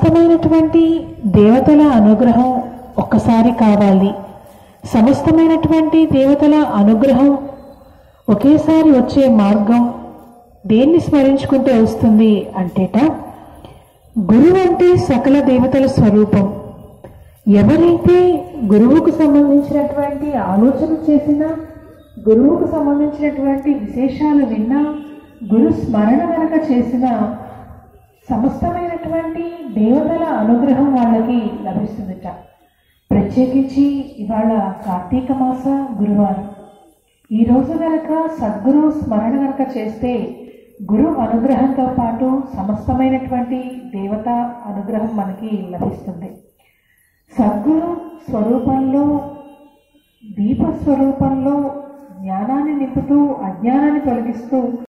సమస్తమైనటువంటి దేవతల అనుగ్రహం ఒక్కసారి కావాలి సమస్తమైనటువంటి దేవతల అనుగ్రహం ఒకేసారి వచ్చే మార్గం దేన్ని స్మరించుకుంటే వస్తుంది అంటేట గురువు అంటే సకల దేవతల స్వరూపం ఎవరైతే గురువుకు సంబంధించినటువంటి ఆలోచన చేసినా గురువుకు సంబంధించినటువంటి విశేషాలు విన్నా గురు స్మరణ కనుక చేసిన సమస్తమైనటువంటి దేవతల అనుగ్రహం వాళ్ళకి లభిస్తుందిట ప్రత్యేకించి ఇవాళ కార్తీక మాస గురువారం ఈ రోజు గనక సద్గురు స్మరణ గనక చేస్తే గురు అనుగ్రహంతో పాటు సమస్తమైనటువంటి దేవత అనుగ్రహం మనకి లభిస్తుంది సద్గురు స్వరూపంలో దీప స్వరూపంలో జ్ఞానాన్ని నింపుతూ అజ్ఞానాన్ని తొలగిస్తూ